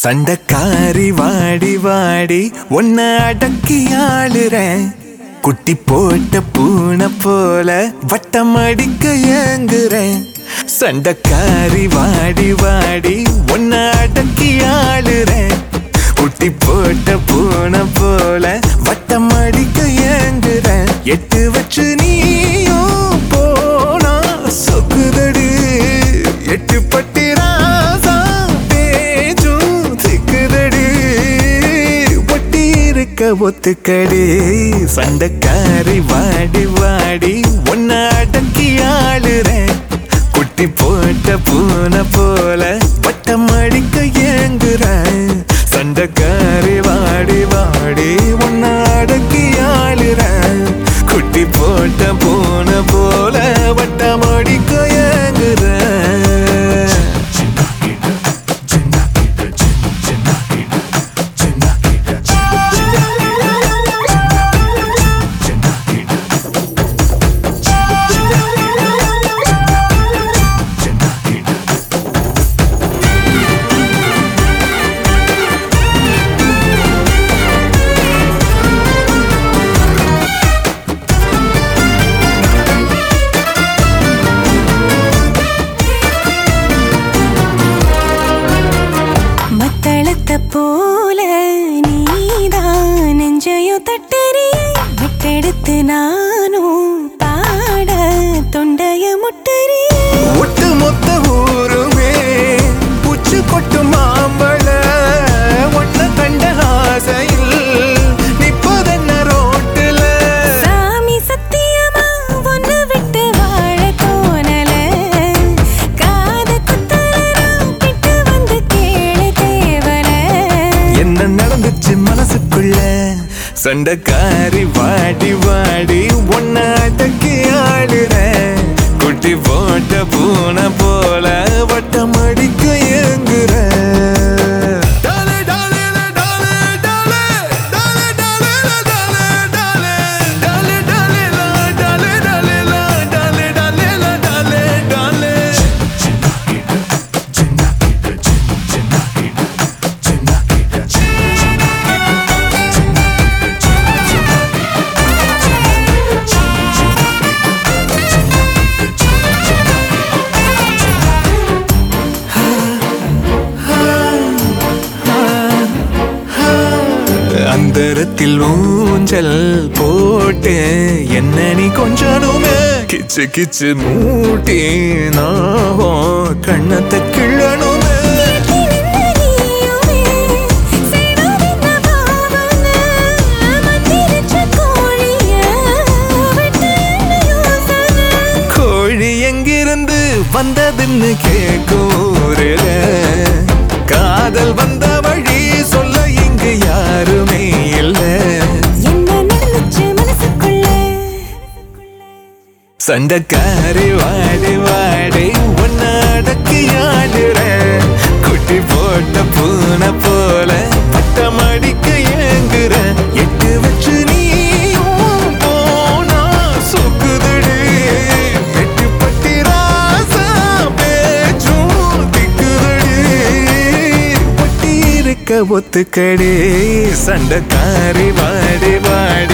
சண்டக்காரி வாடி வாடி உன்னை அடக்கி ஆளுறேன் குட்டி போட்ட பூனை போல வட்டம் அடிக்க ஏங்குறேன் சண்டக்காரி வாடி வாடி உன்னை அடக்கி ஆளுறேன் குட்டி போட்ட பூனை போல வட்டம் அடிக்க ஏங்குறேன் எட்டு வச்சு நீயும் போனா சொக்குதடி எட்டு பட்டி ராசா பேச்சும் திக்குதடி ஒட்டி இருக்க ஒத்துக்கடி சண்டைக்காரி வாடி வாடி உன்னை அடக்கி ஆளுறேன் குட்டி போட்ட பூனை போல வட்டம் அடிக்க ஏங்குறேன் சண்டைக்காரி வாடி வாடி உன்னை அடக்கி ஆளுறேன் குட்டி போட்ட பூனை போல வட்டம் அடிக்க ஏங்குறேன் மத்தளத்தை போல நீதான் நெஞ்சையும் தட்டறிய விட்டெடுத்து நானும் பாட தொண்டைய முட்டறிய ஒட்டு மொத்த ஊருமே உச்சு கொட்டு மாம்பழ ஒன்ன கண்ட ஆசையில் நிப்பதென்ன ரோட்டுல சாமி சத்தியமா ஒன்னு விட்டு வாழ தோணல காத குத்தலரா கிட்ட வந்து கேளு தேவன என்ன நடந்துச்சு மனசுக்குள்ள சண்டைக்காரி வாடி வாடி ஒன்ன அடக்கி ஆடுற குட்டி போட்ட பூனை போல வட்டம் அடிக்க ஏங்குற டாலே, டாலே, டாலே, டாலே, டாலே, டாலே, டாலே, டாலே, டாலே, டாலே, டாலே, டாலே, டாலே, டாலே, டாலே, டாலே. அந்தரத்தில் ஊஞ்சல் போட்டு என்ன நீ கொஞ்சனுமே கிச்சு கிச்சு மூட்டி நாவும் கண்ணத்தை கிள்ளணுமே கோழி எங்கிருந்து வந்ததுன்னு கேக்கூரல காதல் வந்த வழி சொல்ல இங்கு யாருமே இல்லை சண்டைக்காரி வாடி வாடி உன்னை அடக்கி ஆடுற குட்டி போட்ட பூனை போல பட்டம் அடிக்க ஏங்குற எட்டு வச்சு நீயும் போனா சொக்குதடி எட்டு பட்டி ராசா பேச்சும் திக்குதடி ஒட்டி இருக்க ஒத்துக்கடி சண்டைக்காரி வாடி வாடி